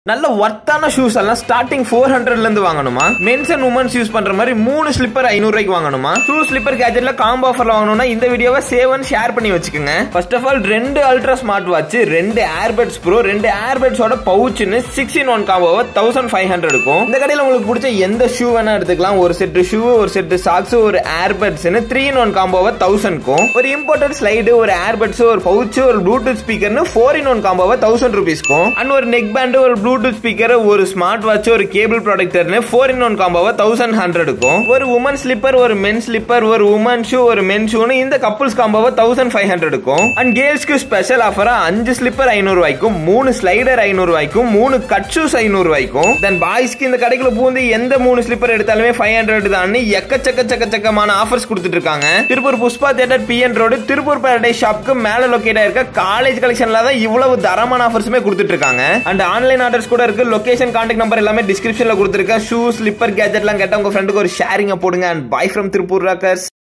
நல்ல ஒர்த்தான ஷூஸ் எல்லாம் ஸ்டார்டிங் ஃபோர் ஹண்ட்ரட்ல இருந்து வாங்கணுமா மென்ஸ் அண்ட் உமன்ஸ் யூஸ் பண்ற மாதிரி மூணு ஸ்லிப்பர் ஐநூறு ரூபாய்க்கு வாங்கணுமா ஷூ ஸ்லிப்பர் கேஜெட்ல காம்போ ஆஃபர்ல வாங்கணும்னா இந்த வீடியோவை சேவ் அண்ட் ஷேர் பண்ணி வச்சுக்கோங்க ஃபர்ஸ்ட் ஆஃப் ஆல் ரெண்டு அல்ட்ரா ஸ்மார்ட் வாட்ச் ரெண்டு ஏர்பட்ஸ் ப்ரோ ரெண்டு ஏர்பட்ஸோட பவுச்னு சிக்ஸ் இன் ஒன் காம்போவை தௌசண்ட் ஃபைவ் ஹண்ட்ரட் இருக்கும் இந்த கடையில் உங்களுக்கு பிடிச்ச எந்த ஷூ வேணா எடுத்துக்கலாம் ஒரு செட் ஷூ ஒரு செட் சாக்ஸ் ஒரு ஏர்பட்ஸ்னு த்ரீ இன் ஒன் காம்போவை தௌசண்ட்க்கும் ஒரு இம்போர்ட்டட் ஸ்லைடு ஒரு ஏர்பட்ஸ் ஒரு பவுச் ஒரு ப்ளூடூத் ஸ்பீக்கர்னு ஃபோர் இன் ஒன் காம்போவை தௌசண்ட் ருபீஸ்க்கும் அண்ட் ஒரு நெக் பேண்ட் ஒரு ப்ளூடூத் ஸ்பீக்கர் ஒரு ஸ்மார்ட் வாட்ச் ஒரு கேபிள் ப்ராடக்டர்னு ஃபோர் இன் ஒன் காம்போவை தௌசண்ட் ஹண்ட்ரடுக்கும் ஒரு உமன் ஸ்லிப்பர் ஒரு மென் ஸ்லிப்பர் ஒரு உமன் ஷூ ஒரு மென் ஷூன்னு இந்த கப்புள்ஸ் காம்போவை தௌசண்ட் ஃபைவ் ஹண்ட்ரடுக்கும் அண்ட் கேர்ள்ஸ்க்கு ஸ்பெஷல் ஆஃபரா அஞ்சு ஸ்லிப்பர் ஐநூறு ரூபாய்க்கும் மூணு ஸ்லைடர் ஐநூறு ரூபாய்க்கும் மூணு கட் ஷூஸ் ஐநூறு ரூபாய்க்கும் தென் பாய்ஸ்க்கு இந்த கடைக்குள்ள பூந்து எந்த மூணு ஸ்லிப்பர் எடுத்தாலுமே ஃபைவ் ஹண்ட்ரட் தான் எக்கச்சக்க சக்கச்சக்கமான ஆஃபர்ஸ் கொடுத்துட்டு இருக்காங்க Tiruppur Pushpa theatre PN road Tiruppur paradise ஷாப்க்கு மேல லொக்கேட் ஆயிருக்க காலேஜ் கலெக்ஷன்ல தான் இவ்வளவு தரமான ஆஃபர்ஸுமே கொடுத்துட்டு இருக்காங்க அண்ட் ஆன்லைன் ஆர்டர்ஸ் கூட இருக்கு லொகேஷன் கான்டாக்ட் நம்பர் எல்லாமே டிஸ்கிரிப்ஷன்ல கொடுத்துருக்கேன் ஷூ ஸ்லிப்பர் கேஜெட்லாம் கேட்டா உங்க ஃப்ரெண்டுக்கு ஒரு ஷேரிங்க போடுங்க and bye from Tiruppur Rockers